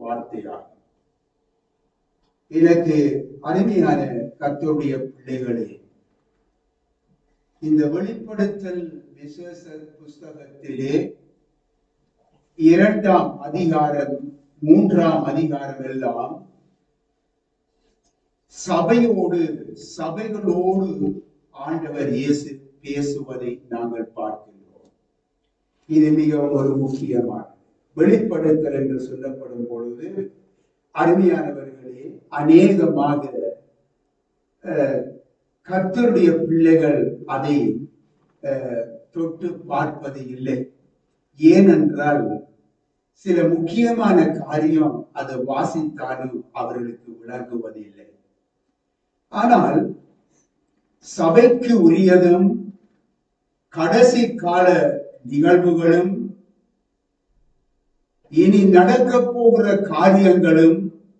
வார்த்தையாகும் எனக்கு அருமையான கர்த்தருடைய பிள்ளைகளே இந்த வெளிப்படுத்தல் விசேஷ புஸ்தகத்திலே இரண்டாம் அதிகாரம் மூன்றாம் அதிகாரம் எல்லாம் சபையோடு சபைகளோடு ஆண்டவர் இயேசு பேசுவதை நாங்கள் பார்க்கின்றோம் இது மிகவும் ஒரு முக்கியமான வெளிப்படுத்தல் என்று சொல்லப்படும் பொழுது அருமையானவர்களே அநேகமாக அஹ், கர்த்தருடைய பிள்ளைகள் அதை அஹ், தொட்டு பார்ப்பது இல்லை ஏனென்றால் சில முக்கியமான காரியம் அது வாசித்தாலும் அவர்களுக்கு விளங்குவதில்லை ஆனால் சபைக்கு உரியதும் கடைசி கால நிகழ்வுகளும் இனி நடக்கப் போகிற காரியங்களும்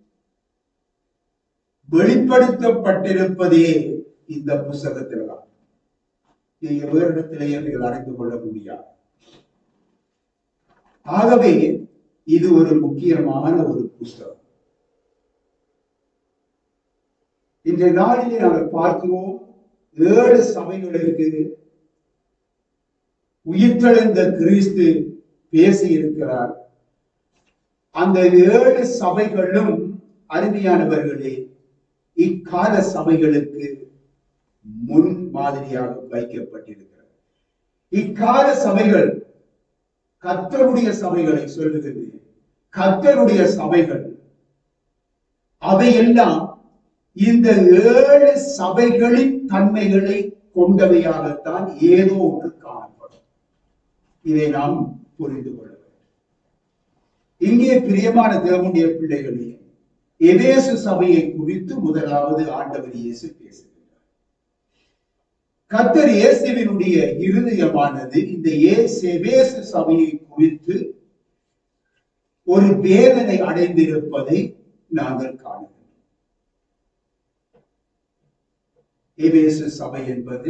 வெளிப்படுத்தப்பட்டிருப்பதே இந்த புஸ்தகத்தில் தான் நீங்க வேறு இடத்திலேயே நீங்கள் அறிந்து கொள்ள முடியாது ஆகவே இது ஒரு முக்கியமான ஒரு புஸ்தகம் இன்றைய நாளிலே நாங்கள் பார்க்கிறோம் ஏழு சபைகளுக்கு உயிர்த்தெழுந்த கிறிஸ்து பேசி இருக்கிறார் அந்த ஏழு சபைகளும் அருமையானவர்களே இக்கால சபைகளுக்கு முன் மாதிரியாக வைக்கப்பட்டிருக்கிறது இக்கால சபைகள் கர்த்தருடைய சபைகளை சொல்லுகிறேன் கர்த்தருடைய சபைகள் அவையெல்லாம் இந்த ஏழு சபைகளின் தன்மைகளை கொண்டவையாகத்தான் ஏதோ ஒன்று காணப்படும் இதை நாம் புரிந்து கொள்ள வேண்டும் இங்கே பிரியமான தேவனுடைய பிள்ளைகளே எபேசு சபையை குறித்து முதலாவது ஆண்டவர் இயேசு பேசுகிறார் கர்த்தர் இயேசுவினுடைய இருதயமானது இந்த இயேசு எபேசு சபையை குறித்து ஒரு வேதனை அடைந்திருப்பதை நாங்கள் காணுகிறோம் எபேசு சபை என்பது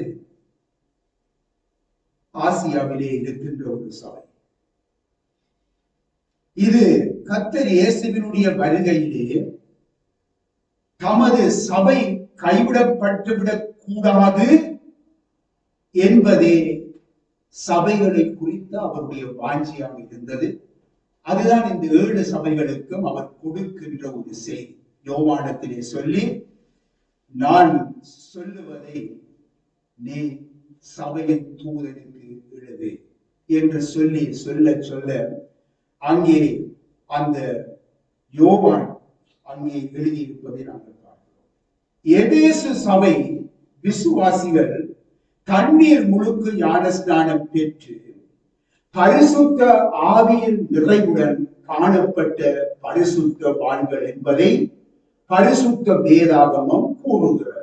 ஆசியாவிலே இருக்கின்ற ஒரு சபை இது கர்த்தர் இயேசுவினுடைய வருகையிலே தமது சபை கைவிடப்பட்டுவிடக் கூடாது என்பதே சபைகளை குறித்து அவருடைய வாஞ்சியாக இருந்தது அதுதான் இந்த ஏழு சபைகளுக்கும் அவர் கொடுக்கின்ற ஒரு செய்தி யோவானத்திலே சொல்லி நான் சொல்லுவதை நீ சபையின் தூதனுக்கு எழுது என்று சொல்லி சொல்ல சொல்ல அங்கே அந்த யோவான் அங்கே எழுதியிருப்பதை நாங்கள் பார்க்கிறோம் எபேசு சபை விசுவாசிகள் தண்ணீர் முழுக்கு ஞானஸ்நானம் பெற்று பரிசுத்த ஆவியின் நிறைவுடன் காணப்பட்ட பரிசுத்த வான்கள் என்பதை பரிசுத்த வேதாகமம் கூறுகிறது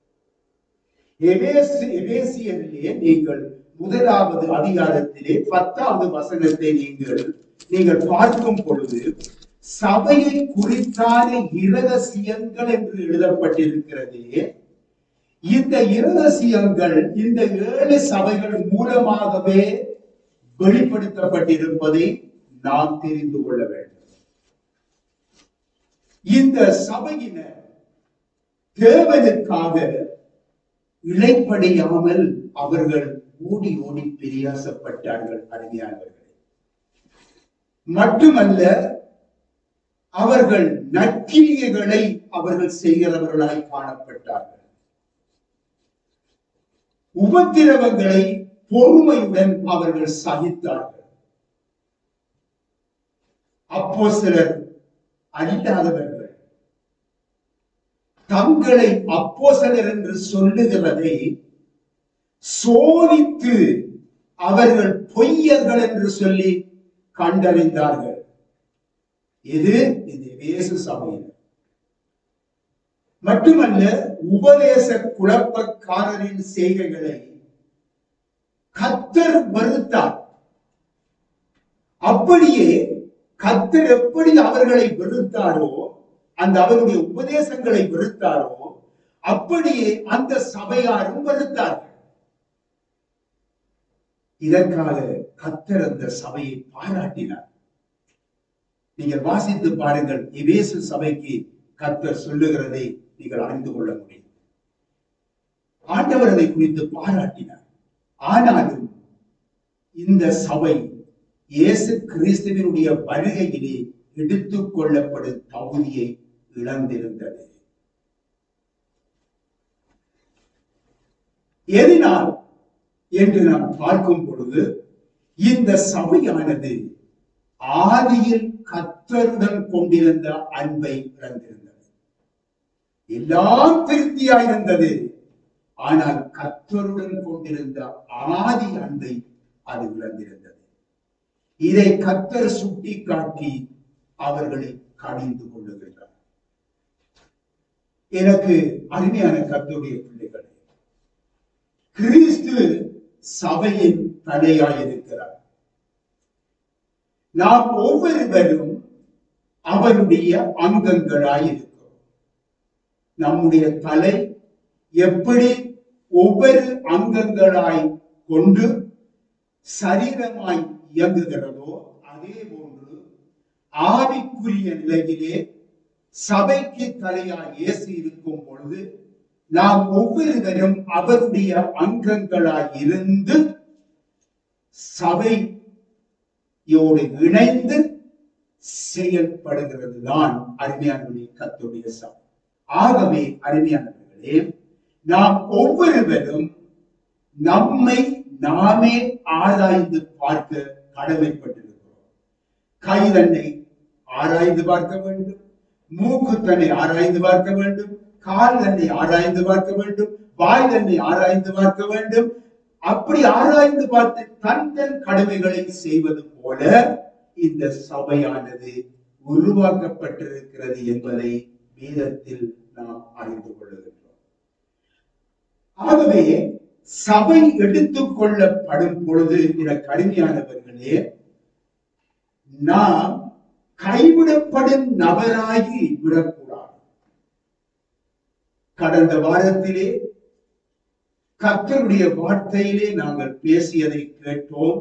எபேசு எபேசியரிலே நீங்கள் முதலாவது அதிகாரத்திலே பத்தாவது வசனத்தை நீங்கள் நீங்கள் பார்க்கும் பொழுது சபையை குறித்தான இரகசியங்கள் என்று எழுதப்பட்டிருக்கிறதே இந்த இரகசியங்கள் இந்த ஏழு சபைகள் மூலமாகவே வெளிப்படுத்தப்பட்டிருப்பதை நாம் தெரிந்து கொள்ள வேண்டும் இந்த சபையினர் தேவனுக்காக இழைப்படையாமல் அவர்கள் ஓடி ஓடி பிரியாசப்பட்டார்கள் அருமையானவர்கள் மட்டுமல்ல அவர்கள் நற்கிரியைகளை அவர்கள் செய்கிறவர்களாய் காணப்பட்டார்கள் உபத்திரவங்களை பொறுமையுடன் அவர்கள் சகித்தார்கள் அப்போ சிலர் அல்லாதவர்கள் தங்களை அப்போசலர் என்று சொல்லுகிறதை சோதித்து அவர்கள் பொய்யர்கள் என்று சொல்லி கண்டறிந்தார்கள் இது இந்த வேசு சபையினர் மட்டுமல்ல உபதேச குழப்பக்காரரின் செய்கைகளை கத்தர் வெறுத்தார் அப்படியே கத்தர் எப்படி அவர்களை வெறுத்தாரோ அந்த அவருடைய உபதேசங்களை வெறுத்தாரோ அப்படியே அந்த சபையாரும் வெறுத்தார்கள் இதற்காக கத்தர் அந்த சபையை பாராட்டினார் நீங்கள் வாசித்து பாருங்கள் எபேசு சபைக்கு கர்த்தர் சொல்லுகிறதை நீங்கள் அறிந்து கொள்ள முடியும் ஆண்டவர் அதை குறித்து பாராட்டினார் ஆனாலும் இந்த சபை இயேசு கிறிஸ்துவினுடைய வருகையிலே எடுத்துக் கொள்ளப்படும் தகுதியை இழந்திருந்தது எதனால் என்று நாம் பார்க்கும் பொழுது இந்த சபையானது ஆதியில் கத்தருடன் கொண்டிருந்த அன்பை இழந்திருந்தது எல்லாம் திருப்தியாயிருந்தது ஆனால் கத்தருடன் கொண்டிருந்த ஆதி அன்பை அது இழந்திருந்தது இதை கத்தர் சுட்டிக்காட்டி அவர்களை கடிந்து கொள்ளுகின்றார் எனக்கு அருமையான கத்தருடைய பிள்ளைகளே கிறிஸ்து சபையின் தலையாயிருக்கிறார் நாம் ஒவ்வொருவரும் அவருடைய அங்கங்களாயிருக்கிறோம் நம்முடைய தலை எப்படி ஒவ்வொரு அங்கங்களாய் கொண்டு சரீரமாய் இயங்குகிறதோ அதே போன்று ஆவிக்குரிய நிலையிலே சபைக்கு தலையாய் இயேசு இருக்கும் பொழுது நாம் ஒவ்வொருவரும் அவருடைய அங்கங்களாய் இருந்து சபையோடு இணைந்து செயல்படுகிறது தான் அருமையானவர்களே கத்துடைய சபை ஆகவே அருமையானவர்களே நாம் ஒவ்வொருவரும் நம்மை நாமே ஆராய்ந்து பார்க்க கடமைப்பட்டிருக்கிறோம் கை தன்னை ஆராய்ந்து பார்க்க வேண்டும் மூக்கு தன்னை ஆராய்ந்து பார்க்க வேண்டும் கால் தன்னை ஆராய்ந்து பார்க்க வேண்டும் வாய் தன்னை ஆராய்ந்து பார்க்க வேண்டும் அப்படி ஆராய்ந்து பார்த்து தன் தன் கடமைகளை செய்வது போல இந்த சபையானது உருவாக்கப்பட்டிருக்கிறது என்பதை வேதத்தில் நாம் அறிந்து கொள்ளுகின்றோம் ஆகவே சபை எடுத்துக் கொள்ளப்படும் பொழுது இந்த கடுமையானவர்களே நாம் கைவிடப்படும் நபராகி விடக்கூடாது கடந்த வாரத்திலே கர்த்தருடைய வார்த்தையிலே நாங்கள் பேசியதை கேட்டோம்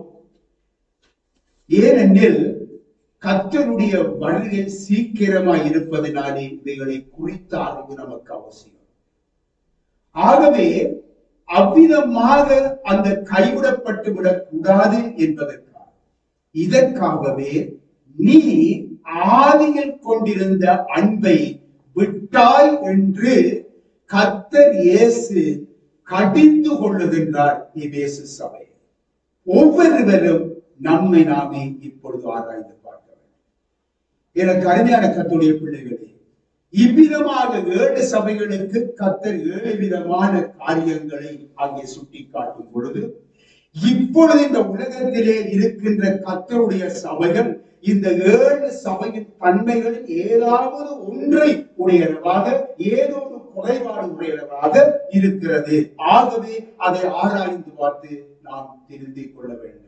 ஏனெனில் கர்த்தருடைய வருகை சீக்கிரமாய் இருப்பதனாலே இவைகளை குறித்த அறிவு நமக்கு அவசியம் ஆகவே அவ்விதமாக அந்த கைவிடப்பட்டு விடக்கூடாது என்பதற்காக இதற்காகவே நீ ஆதியில் கொண்டிருந்த அன்பை விட்டாய் என்று கர்த்தர் இயேசு கடிந்து கொள்ளுகின்றார் எபேசு சபை ஒவ்வொருவரும் நம்மை நாமே இப்பொழுது ஆராய்ந்து பார்க்க வேண்டும் எனக்கு அருமையான கத்துடைய பிள்ளைகளே இவ்விதமாக ஏழு சபைகளுக்கு கத்தர் ஏழு விதமான காரியங்களை அங்கே சுட்டி காட்டும் பொழுது இப்பொழுது இந்த உலகத்திலே இருக்கின்ற கத்தருடைய சபைகள் இந்த ஏழு சபையின் தன்மைகளில் ஏதாவது ஒன்றை உடையளவாக ஏதோ ஒரு குறைபாடு உடையளவாக இருக்கிறது ஆகவே அதை ஆராய்ந்து பார்த்து நாம் திருந்திக் கொள்ள வேண்டும்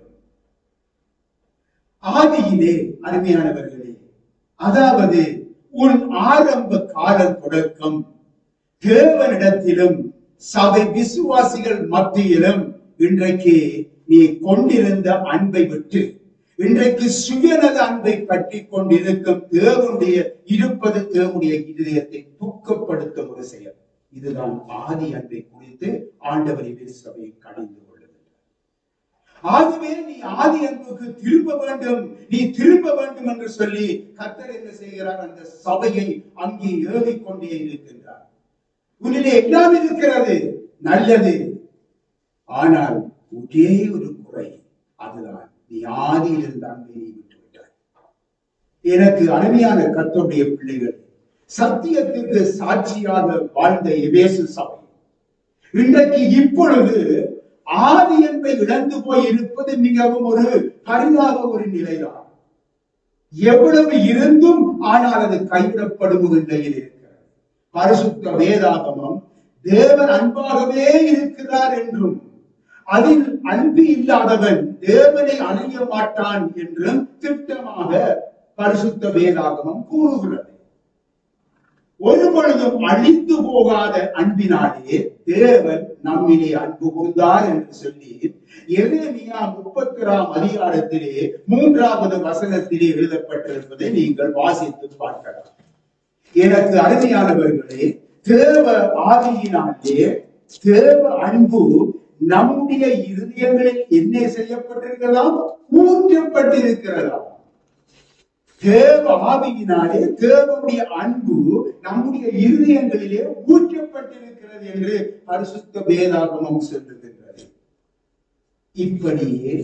ஆதியிலே அருமையானவர்களே அதாவது உன் ஆரம்ப கால தொடக்கம் தேவனிடத்திலும் சபை விசுவாசிகள் மத்தியிலும் இன்றைக்கு நீ கொண்டிருந்த அன்பை விட்டு இன்றைக்கு சுயநல அன்பை பற்றி கொண்டிருக்கும் தேவனுடைய இருப்பது தேவனுடைய இதயத்தை துக்கப்படுத்தும் ஒரு செயல் இதுதான் ஆதி அன்பை குறித்து ஆண்டவர் சபையை கடிந்து கொள்ளுகின்றார் ஆகவே நீ ஆதி அன்புக்கு திரும்ப வேண்டும் நீ திரும்ப வேண்டும் என்று சொல்லி கத்தர் என்ன செய்கிறார் அந்த சபையை அங்கே ஏவிக் கொண்டே இருக்கின்றார் உன்னிலே எல்லாம் இருக்கிறது நல்லது ஆனால் ஒரே ஒரு குறை அதுதான் நீ ஆதியில் இருந்த அன்பை நீ விட்டு விட்டாய் எனக்கு அருமையான கத்தருடைய பிள்ளைகள் சத்தியத்திற்கு சாட்சியாக வாழ்ந்த எபேசு சபை இன்றைக்கு இப்பொழுது ஆதி என்பை இழந்து போய் இருப்பது மிகவும் ஒரு பரிதாப ஒரு நிலைதான் எவ்வளவு இருந்தும் ஆனால் அது கைவிடப்படும் ஒரு நிலையில் இருக்கிறது பரிசுத்த வேதாகமம் தேவன் அன்பாகவே இருக்கிறார் என்றும் அதில் அன்பு இல்லாதவன் தேவனை அறிய மாட்டான் என்றும் திட்டமாக பரிசுத்த வேதாகமம் கூறுகிறது ஒரு பொழுதும் அழிந்து போகாத அன்பினாலே தேவன் நம்மிலே அன்பு கூர்ந்தார் என்று சொல்லி எரேமியா முப்பத்திராம் அதிகாரத்திலே மூன்றாவது வசனத்திலே எழுதப்பட்டிருப்பதை நீங்கள் வாசித்து பார்க்கலாம் எனக்கு அருமையானவர்களே தேவ ஆவியினாலே தேவ அன்பு நம்முடைய இருதயங்களில் என்ன செய்யப்பட்டிருக்கிறதாம் ஊற்றப்பட்டிருக்கிறதாம் தேவ ஆவியினாலே தேவனுடைய அன்பு நம்முடைய இருதயங்களிலே ஊற்றப்பட்டிருக்கிறது என்று பரிசுத்த வேதாகமம் சொல்லுகின்றது இப்படியே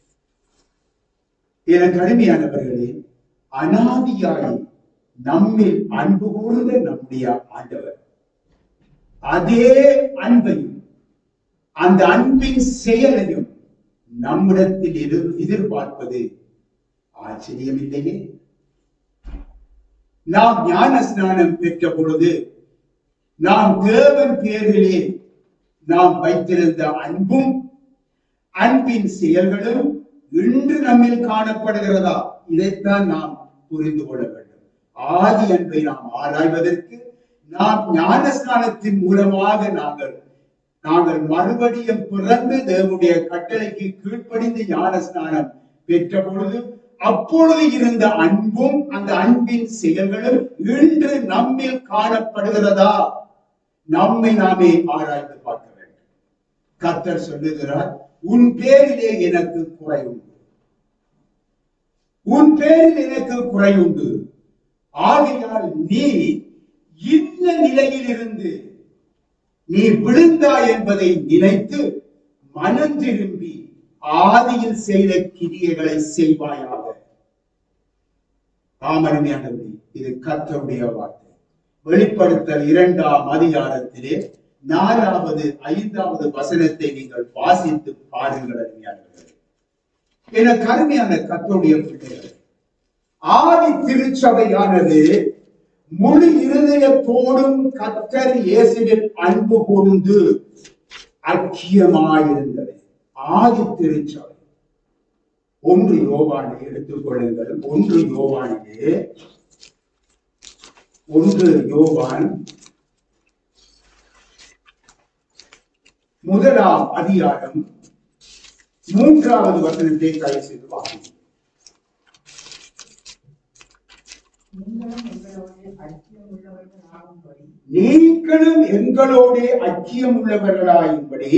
எனக்கு அருமையானவர்களே அனாதியாய் நம்மில் அன்பு கூர்ந்த நம்முடைய ஆண்டவர் அதே அன்பையும் அந்த அன்பின் செயலையும் நம்மிடத்தில் எதிர் எதிர்பார்ப்பது ஆச்சரியமில்லையே நாம் ஞான ஸ்நானம் பெற்ற பொழுது நாம் தேவன் பேரிலே நாம் வைத்திருந்த அன்பும் அன்பின் செயல்களும் இன்று நம்மில் காணப்படுகிறதா இதைத்தான் நாம் புரிந்து கொள்ள வேண்டும் ஆதி அன்பை நாம் ஆராய்வதற்கு நாம் ஞான ஸ்நானத்தின் மூலமாக நாங்கள் நாங்கள் மறுபடியும் பிறந்து தேவனுடைய கட்டளைக்கு கீழ்ப்படிந்து ஞான ஸ்நானம் பெற்ற பொழுது அப்பொழுது இருந்த அன்பும் அந்த அன்பின் செயல்களும் இன்று நம்மில் காணப்படுகிறதா நம்மை நாமே ஆராய்ந்து பார்க்க வேண்டும் கர்த்தர் சொல்லுகிறார் உன் பேரிலே எனக்கு குறை உண்டு உன் பேரில் எனக்கு குறை உண்டு ஆகையால் நீ இந்த நிலையில் இருந்து நீ விழுந்தாய் என்பதை நினைத்து மனம் திரும்பி ஆதியில் செய்த கிரியைகளை செய்வாயாக ஆமருமையானவர்களே இது கர்த்தருடைய வார்த்தை வெளிப்படுத்தல் இரண்டாம் அதிகாரத்திலே நாலாவது ஐந்தாவது வசனத்தை நீங்கள் வாசித்து பாருங்கள் அருமையானவர்களே என கருமையான கர்த்தருடைய பிள்ளைகள் ஆதி திருச்சபையானது முழு இருதயத்தோடும் கத்தர் இயேசுவில் அன்பு கூர்ந்து ஐக்கியமாயிருந்தது ஆதி திருச்சபை ஒன்று யோவானை எடுத்துக் கொள்ளுங்கள் ஒன்று யோவானிலே ஒன்று யோவான் முதலாம் அதிகாரம் மூன்றாவது வசனத்தை கை செய்து வாசிக்கும் நீங்களும் எங்களோடு ஐக்கியம் உள்ளவர்களாகும்படி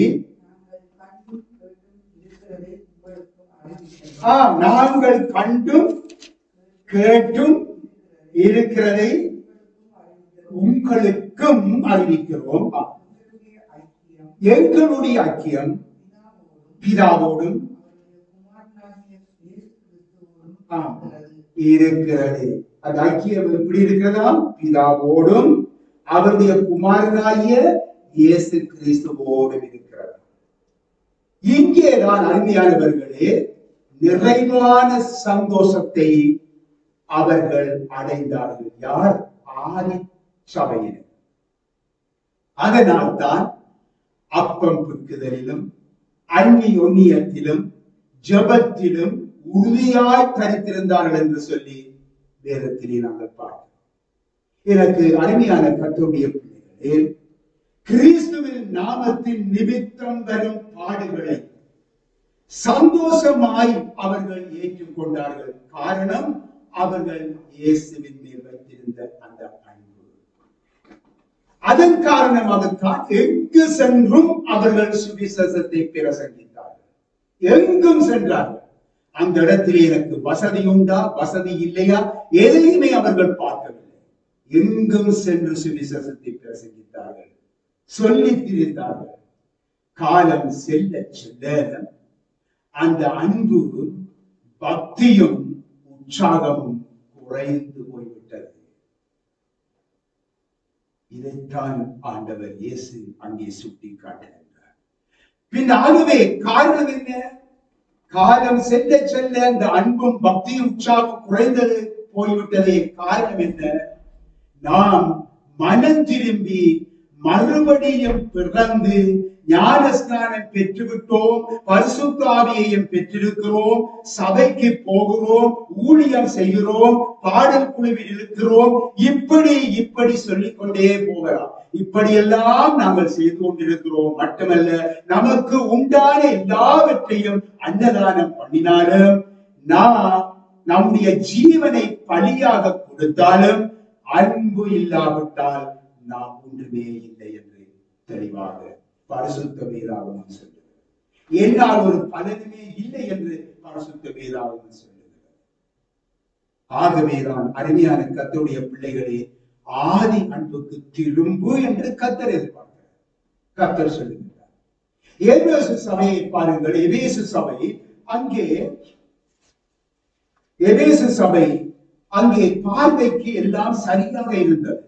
ஆ, நாங்கள் நாங்கள் கண்டும் இருக்கிறதை உங்களுக்கும் அறிவிக்கிறோம். கண்டும் கேட்டும் இருக்கிறதை உங்களுக்கும் அறிவிக்கிறோம் ஆ, உங்களுடைய ஐக்கியம் எங்களுடைய ஐக்கியம் பிதாவோடும் பிதாவோடும் அவருடைய குமாரனாகிய இயேசு கிறிஸ்துவோடும் ஆ, இருக்கிறது. இருக்கிறது அந்த ஐக்கியம் எப்படி இருக்கிறதா பிதாவோடும் அவருடைய குமாரனாகிய இயேசு கிறிஸ்துவோடும் இருக்கிறது இங்கேதான் அருமையானவர்களே நிறைவான சந்தோஷத்தை அவர்கள் அடைந்தார்கள் யார் ஆதி சபையினர் அதனால்தான் அப்பம் பிற்குதலிலும் அந்நியொன்னியத்திலும் ஜெபத்திலும் உறுதியாய் தரித்திருந்தார்கள் என்று சொல்லி வேதத்திலே நாங்கள் பார்க்கிறோம் எனக்கு அருமையான கத்தருடைய பிள்ளைகளே கிறிஸ்துவின் நாமத்தின் நிமித்தம் வரும் பாடுகளை சந்தோஷமாய் அவர்கள் ஏற்றுக்கொண்டார்கள் காரணம் அவர்கள் இயேசுவின் மேல் வைத்திருந்த அந்த அன்பு அதன் காரணமாகத்தான் எங்கு சென்றும் அவர்கள் சுவிசேஷத்தை பிரசங்கித்தார்கள் எங்கும் சென்றார்கள் அந்த இடத்திலே எனக்கு வசதி உண்டா வசதி இல்லையா எதையுமே அவர்கள் பார்க்கவில்லை எங்கும் சென்று சுவிசேஷத்தை பிரசங்கித்தார்கள் சொல்லித் திரிந்தார்கள் காலம் செல்ல செல்ல அந்த அன்பு பக்தியும் உற்சாகமும் குறைந்து போய்விட்டது இதைத்தான் ஆண்டவர் இயேசு அங்கே சுட்டி காட்டுகின்றார் பின் ஆகவே காரணம் என்ன காலம் செல்ல செல்ல அந்த அன்பும் பக்தியும் உற்சாகம் குறைந்தது போய்விட்டதே காரணம் என்ன நாம் மனம் திரும்பி மறுபடியும் பிறந்து ஞானஸ்நானம் பெற்றுவிட்டோம் பரிசுத்தாவியையும் பெற்றிருக்கிறோம் சபைக்கு போகிறோம் ஊழியம் செய்கிறோம் பாடல் குழுவில் இருக்கிறோம் இப்படி இப்படி சொல்லிக் கொண்டே போகலாம் இப்படியெல்லாம் நாங்கள் செய்து கொண்டிருக்கிறோம் மட்டுமல்ல நமக்கு உண்டான எல்லாவற்றையும் அன்னதானம் பண்ணினாலும் நாம் நம்முடைய ஜீவனை பலியாக கொடுத்தாலும் அன்பு இல்லாவிட்டால் நாம் ஒன்றுமே இல்லை என்று தெளிவாக பரிசுத்த வேதாகமம் சொல்லுகிறது என்னால் ஒரு பலனுமே இல்லை என்று பரிசுத்த வேதாகமம் சொல்லுகிறது ஆகவேதான் அருமையான கத்தருடைய பிள்ளைகளே ஆதி அன்புக்கு திரும்பு என்று கத்தர் எதிர்பார்க்கிறார் கத்தர் சொல்லுகிறார் எபேசு சபையை பாருங்கள் எபேசு சபை அங்கே எபேசு சபை அங்கே பார்வைக்கு எல்லாம் சரியாக இருந்தது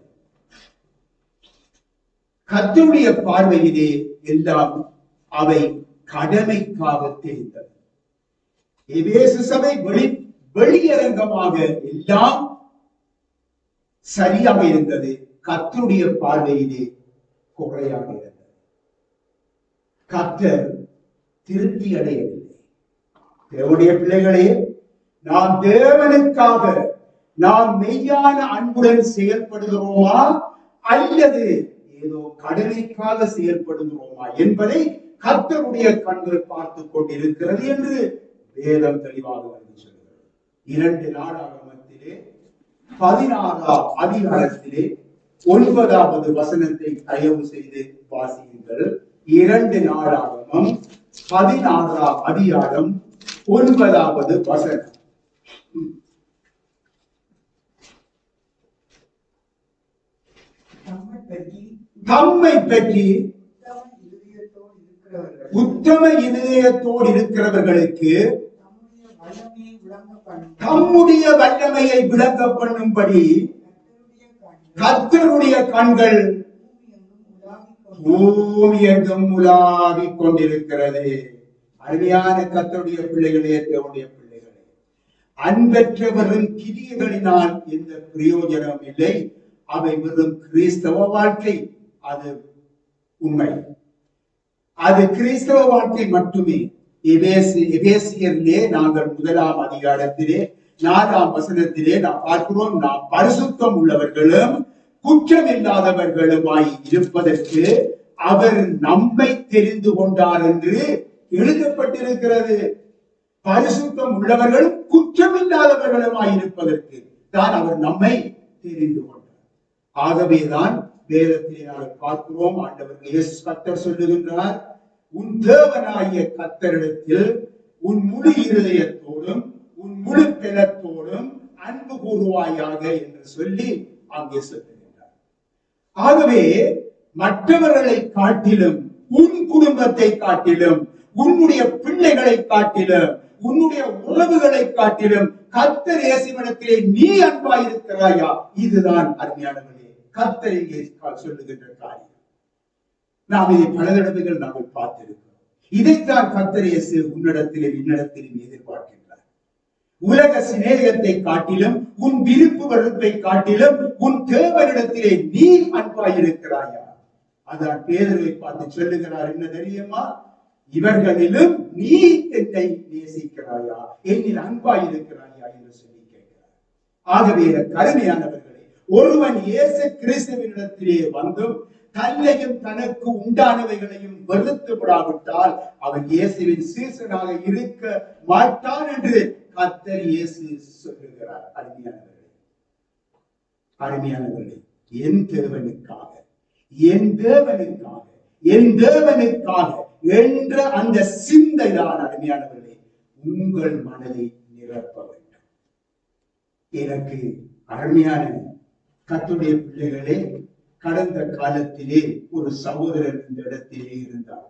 கர்த்தருடைய பார்வையிலே எல்லாம் அவை கடமைக்காக தெரிந்தது எபேசு சபை வெளி வெளியரங்கமாக எல்லாம் சரியாக இருந்தது கர்த்தருடைய பார்வையிலே குறையாக இருந்தது கர்த்தர் திருப்தி அடையவில்லை தேவனுடைய பிள்ளைகளே நாம் தேவனுக்காக நாம் மெய்யான அன்புடன் செயல்படுகிறோமா அல்லது ஏதோ கடமைக்காக செயல்படுகிறோமா என்பதை கர்த்தருடைய கண்கள் பார்த்துக் கொண்டிருக்கிறது என்று வேதம் தெளிவாக வந்து சொல்கிறது இரண்டு நாடாகமத்திலே பதினாறாம் அதிகாரத்திலே ஒன்பதாவது வசனத்தை தயவு செய்து வாசியுங்கள் இரண்டு நாளாகமம் பதினாறாம் அதிகாரம் ஒன்பதாவது வசனம் தம்மை பற்றி தம்மை பற்றி உத்தம இருதயத்தோடு இருக்கிறவர்கள் உத்தம இருதயத்தோடு இருக்கிறவர்களுக்கு தம்முடைய வல்லமையை விளங்க தம்முடைய வல்லமையை விளங்க பண்ணும் பண்ணும்படி கர்த்தருடைய கர்த்தருடைய கண்கள் கண்கள் பூமி எங்கும் பூமி எங்கும் உலாவிக் உலாவிக் கொண்டிருக்கிறது. கொண்டிருக்கிறது அருமையான கர்த்தருடைய பிள்ளைகளே தேவனுடைய பிள்ளைகளே அன்பற்றவரின் கிரியைகளினால் எந்த பிரயோஜனம் இல்லை அவை வெறும் கிறிஸ்தவ வாழ்க்கை அது உண்மை அது கிறிஸ்தவ வாழ்க்கை மட்டுமே எபேசு எபேசியரிலே நாங்கள் முதலாம் அதிகாரத்திலே நாலாம் வசனத்திலே நாம் பார்க்கிறோம் நாம் பரிசுத்தம் உள்ளவர்களும் குற்றம் இல்லாதவர்களுமாய் இருப்பதற்கு அவர் நம்மை தெரிந்து கொண்டார் என்று எழுதப்பட்டிருக்கிறது பரிசுத்தம் உள்ளவர்களும் குற்றம் இல்லாதவர்களுமாய் இருப்பதற்கு தான் அவர் நம்மை தெரிந்து கொண்டார் ஆகவேதான் வேதத்திலே நாங்கள் பார்க்கிறோம் ஆண்டவர் இயேசு கத்தர் சொல்லுகின்றார் உன் தேவனாகிய கத்தரிடத்தில் உன் முழு இருதயத்தோடும் உன் முழு பெலத்தோடும் அன்பு கூறுவாயாக என்று சொல்லி அங்கே சொல்லுகின்றார் ஆகவே மற்றவர்களை காட்டிலும் உன் குடும்பத்தை காட்டிலும் உன்னுடைய பிள்ளைகளை காட்டிலும் உன்னுடைய உறவுகளை காட்டிலும் கர்த்தர் இயேசுவிடத்திலே நீ அன்பாயிருக்கிறாயா இதுதான் அருமையானவர்களே கர்த்தர் இங்கே சொல்லுகின்ற காரியம் நாம் இதை பல தடவைகள் நாங்கள் பார்த்திருக்கிறோம் இதைத்தான் கர்த்தர் இயேசு உன்னிடத்திலும் என்னிடத்திலும் எதிர்பார்க்கின்றார் உலக சிநேகத்தை காட்டிலும் உன் விருப்பு வெறுப்பை காட்டிலும் உன் தேவனிடத்திலே நீ அன்பாயிருக்கிறாயா அதான் பேதரை பார்த்து சொல்லுகிறார் என்ன தெரியுமா இவர்களிலும் நீ என்னை நேசிக்கிறாயா என்னில் அன்பாயிருக்கிறாயா என்று சொல்லி கேட்கிறார் ஆகவே எனக்கு அருமையானவர்களே ஒருவன் இயேசு கிறிஸ்துவினிடத்திலே வந்தும் தன்னையும் தனக்கு உண்டானவைகளையும் வெறுத்து விடாவிட்டால் அவன் இயேசுவின் சீசனாக இருக்க மாட்டான் என்று கர்த்தர் இயேசு சொல்லுகிறார் அருமையானவர்களே அருமையானவர்களே என் தேவனுக்காக என் தேவனுக்காக என் தேவனுக்காக என்ற அந்த சிந்தைதான் அருமையானவர்களே உங்கள் மனதை நிரப்ப வேண்டும் எனக்கு அருமையான கத்துடைய பிள்ளைகளே கடந்த காலத்திலே ஒரு சகோதரர் இந்த இடத்திலே இருந்தார்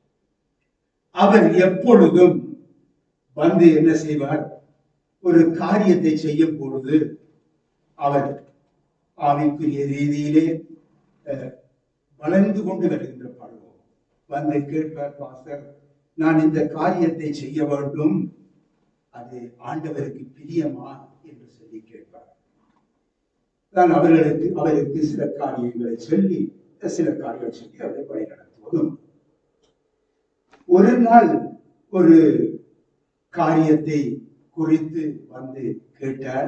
அவர் எப்பொழுதும் வந்து என்ன செய்வார் ஒரு காரியத்தை செய்யும் பொழுது அவர் ஆவிக்குரிய ரீதியிலே அஹ், வளர்ந்து கொண்டு வருகின்ற பருவம் வந்து கேட்பார் பாஸ்டர் நான் இந்த காரியத்தை செய்ய வேண்டும் அது ஆண்டவருக்கு பிரியமா என்று சொல்லி கேட்பார் நான் அவர்களுக்கு அவருக்கு சில காரியங்களை சொல்லி சில காரியங்கள் சொல்லி அவரை வழி நடத்துவதும் ஒரு நாள் ஒரு காரியத்தை குறித்து வந்து கேட்டார்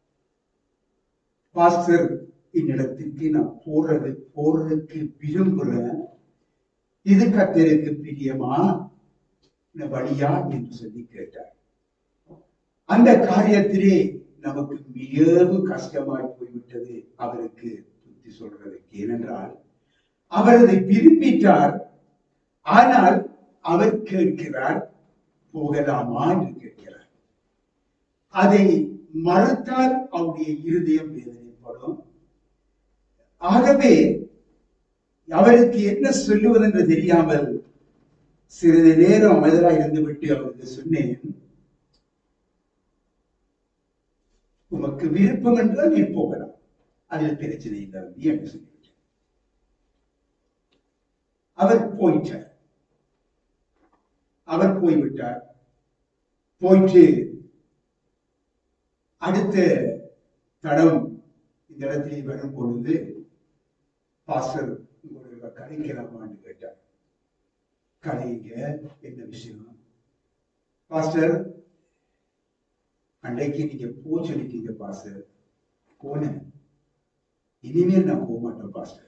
பாஸ்டர் என்னிடத்துக்கு நான் போறது போறதுக்கு விரும்புறேன் இது கத்தருக்கு பிரியமா இந்த வழியா என்று சொல்லி கேட்டார் அந்த காரியத்திலே நமக்கு மிகவும் கஷ்டமாய் போய்விட்டது அவருக்கு புத்தி சொல்றதுக்கு ஏனென்றால் அவர் அதை விரும்பிட்டார் ஆனால் அவர் கேட்கிறார் போகலாமா என்று கேட்கிறார் அதை மறுத்தால் அவருடைய இருதயம் வேதனைப்படும் ஆகவே அவருக்கு என்ன சொல்லுவது என்று தெரியாமல் சிறிது நேரம் அமைதலாக இருந்துவிட்டு அவருக்கு சொன்னேன் உமக்கு விருப்பம் என்றால் நீ போகலாம் அதில் பிரச்சனை இல்லை நீ என்று சொல்லிவிட்டேன் அவர் போயிட்டார் அவர் போய்விட்டார் போயிட்டு அடுத்த தடம் இந்த இடத்திலே வரும் பொழுது பாஸ்டர் உங்களோட கதைக்கலாமான்னு கேட்டார் கதைங்க என்ன விஷயம் பாஸ்டர் அன்றைக்கு நீங்க போ சொல்லிட்டீங்க பாஸ்டர் போனேன் இனிமேல் நான் போக மாட்டேன் பாஸ்டர்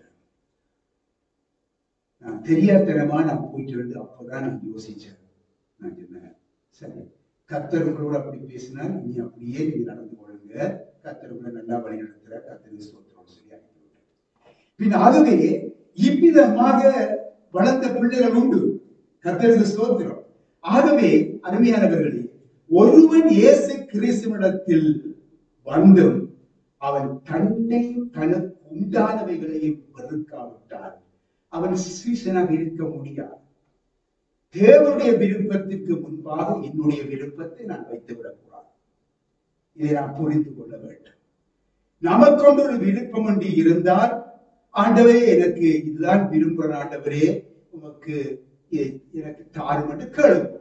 நான் தெரியாதனமா நான் போயிட்டு வந்து அப்போதான் நான் யோசிச்சேன் நான் சொன்னேன் சரி கத்தர்களோட அப்படி பேசினா நீ அப்படியே நீங்க நடந்து கொள்ளுங்க கத்தர்களை நல்லா வழி நடத்துற கத்தருக்கு ஸ்தோத்திரம் சொல்லி அனுப்பிவிட்டேன் பின் ஆகவே இவ்விதமாக வளர்ந்த பிள்ளைகள் உண்டு கத்தருக்கு ஸ்தோத்திரம் ஆகவே அருமையானவர்களே ஒருவன் இயேசு கிறிஸ்துவிடத்தில் வந்தும் அவன் தன்னையும் தனக்கு உண்டானவைகளையும் வெறுக்காவிட்டால் அவன் சீசனாக இருக்க முடியாது தேவனுடைய விருப்பத்திற்கு முன்பாக என்னுடைய விருப்பத்தை நான் வைத்து விடக்கூடாது இதை நான் புரிந்து கொள்ள வேண்டும் நமக்கொண்டு ஒரு விருப்பம் ஒன்று இருந்தால் ஆண்டவரே எனக்கு இதுதான் விரும்புகிற ஆண்டவரே உமக்கு இ- எனக்கு தாரும் என்று கேளுங்க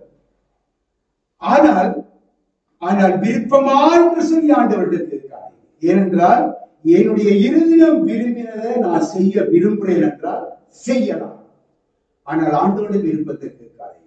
ஆனால் ஆனால் விருப்பமா என்று சொல்லி ஆண்டவரிடத்தில் இருக்காது ஏனென்றால் என்னுடைய இருதயம் விரும்பினதை நான் செய்ய விரும்புகிறேன் என்றால் செய்யலாம் ஆனால் ஆண்டவருடைய விருப்பத்தை கேட்காதீங்க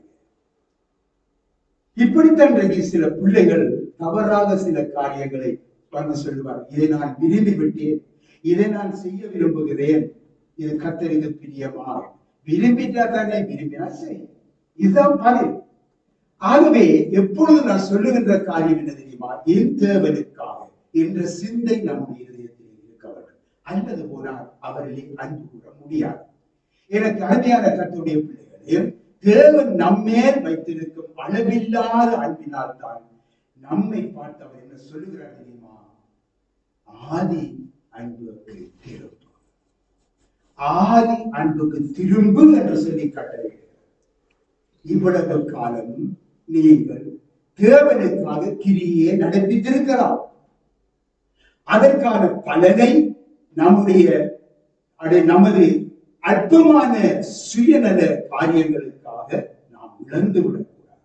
இப்படித்தான் இன்றைக்கு சில பிள்ளைகள் தவறாக சில காரியங்களை வந்து சொல்லுவார் இதை நான் விரும்பி விட்டேன் இதை நான் செய்ய விரும்புகிறேன் இது கத்தருக்கு பிரியமா விரும்பிட்டா தானே விரும்பினா செய் இதுதான் பதில் ஆகவே எப்பொழுது நான் சொல்லுகின்ற காரியம் என்ன தெரியுமா என் தேவனுக்காக என்ற சிந்தை நம்முடைய இதயத்தில் இருக்க வேண்டும் அல்லது போனால் அவரிலே அன்பு கூற முடியாது எனக்கு அருமையான கத்துடைய பிள்ளைகளே தேவன் நம்மேல் வைத்திருக்கும் அளவில்லாத அன்பினால் தான் நம்மை பார்த்து அவர் என்ன சொல்லுகிறார் தெரியுமா ஆதி அன்புக்கு திரும்ப ஆதி அன்புக்கு திரும்பு என்று சொல்லி கட்டளையிடுகிறார் இவ்வளவு காலம் நீங்கள் தேவனுக்காக கிரியே நடப்பித்திருக்கலாம் அதற்கான பலனை நம்முடைய அடை- நமது அற்பமான சுயநல காரியங்களுக்காக நாம் இழந்து விடக்கூடாது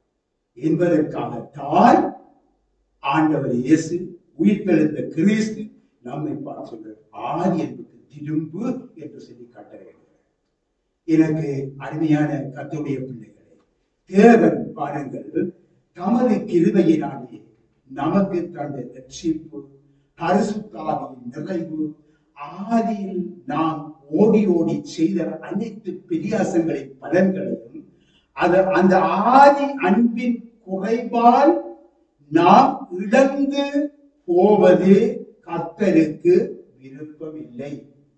என்பதற்காகத்தான் ஆண்டவர் இயேசு உயிர்த்தெழுந்த கிறிஸ்து நம்மை பார்த்து சொல்றார் ஆதி என்பது திரும்பு என்று சொல்லி காட்டுகிறார் எனக்கு அருமையான கத்துடைய பிள்ளைகளே தேவன் பாருங்கள் தமது கிருபையினாலே நமக்கு தந்த ரட்சிப்பு பரிசுத்தாவின் நிறைவு ஆதியில் நாம் ஓடி ஓடி செய்த அனைத்து பிரியாசங்களின் பலன்களையும் அது அந்த ஆதி அன்பின் குறைவால் நாம் இழந்து போவது கர்த்தருக்கு விருப்பமில்லை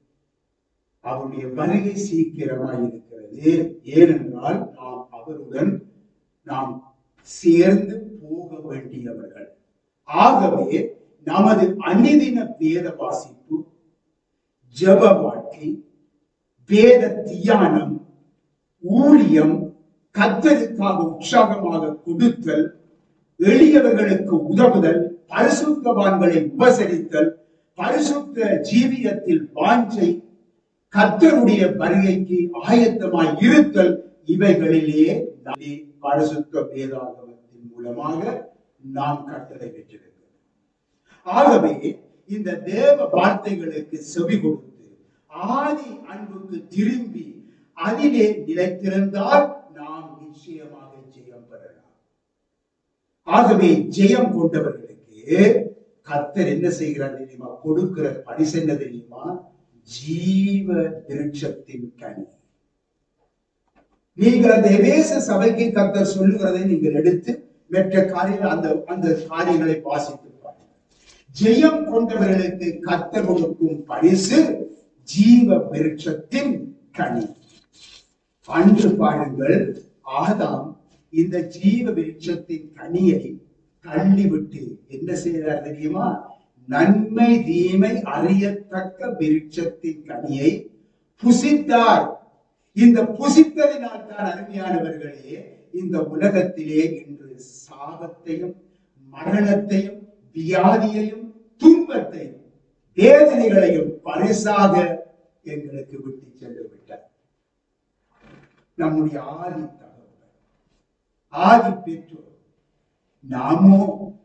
அவருடைய வருகை சீக்கிரமாய் இருக்கிறது ஏனென்றால் நாம் அவருடன் நாம் சேர்ந்து போக வேண்டியவர்கள் ஆகவே நமது அந்நிதின வேத வாசிப்பு ஜெப வாழ்க்கை வேத தியானம் ஊழியம் கத்தருக்காக உற்சாகமாக கொடுத்தல் எளியவர்களுக்கு உதவுதல் பரிசுத்தவான்களை உபசரித்தல் பரிசுத்த ஜீவியத்தில் வாஞ்சை கர்த்தருடைய வருகைக்கு ஆயத்தமாய் இருத்தல் இவைகளிலே நம்மை பரிசுத்த வேதாகமத்தின் மூலமாக நாம் கட்டளை பெற்றிருக்கிறோம் ஆகவே இந்த தேவ வார்த்தைகளுக்கு செவி கொடுத்து ஆதி அன்புக்கு திரும்பி அதிலே நிலைத்திருந்தால் நாம் நிச்சயமாக ஜெயம் பெறலாம் ஆகவே ஜெயம் கொண்டவர்களுக்கு கர்த்தர் என்ன செய்கிறார் தெரியுமா கொடுக்கிற பரிசு என்ன தெரியுமா ஜீவ விருட்சத்தின் கனி நீங்கள் அந்த எவேச சபைக்கு கர்த்தர் சொல்லுகிறதை நீங்கள் எடுத்து மற்ற காரியங்கள் அந்த அந்த காரியங்களை வாசித்து பாருங்கள் ஜெயம் கொண்டவர்களுக்கு கர்த்தர் கொடுக்கும் பரிசு ஜீவ விருட்சத்தின் கனி அன்று பாருங்கள் ஆதாம் இந்த ஜீவ விருட்சத்தின் கனியை தள்ளிவிட்டு என்ன செய்கிறார் தெரியுமா நன்மை தீமை அறியத்தக்க விருட்சத்தின் கனியை புசித்தார் இந்த புசித்ததினால் தான் அருமையானவர்களே இந்த உலகத்திலே இன்று சாபத்தையும் மரணத்தையும் வியாதியையும் துன்பத்தையும் வேதனைகளையும் பரிசாக எங்களுக்கு விட்டு சென்று விட்டார் நம்முடைய ஆதி தகவல் ஆதி பெற்றோர் நாமோ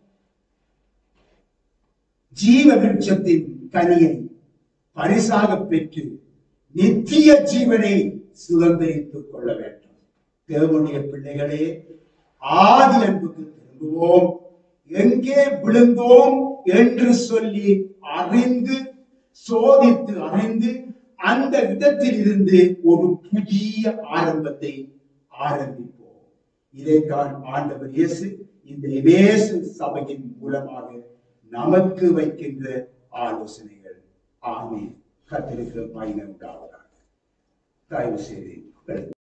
ஜீவ விருட்சத்தின் கனியை பரிசாக பெற்று நித்திய ஜீவனை சுதந்திரித்துக் கொள்ள வேண்டும் தேவனுடைய பிள்ளைகளே ஆதி அன்புக்கு திரும்புவோம் எங்கே விழுந்தோம் என்று சொல்லி அறிந்து சோதித்து அறிந்து அந்த இடத்தில் இருந்து ஒரு புதிய ஆரம்பத்தை ஆரம்பிப்போம் இதைத்தான் ஆண்டவர் இயேசு இந்த எபேசு சபையின் மூலமாக நமக்கு வைக்கின்ற ஆலோசனைகள் ஆமே கத்திருக்கிற பயணம் உண்டாவதாக தயவு செய்து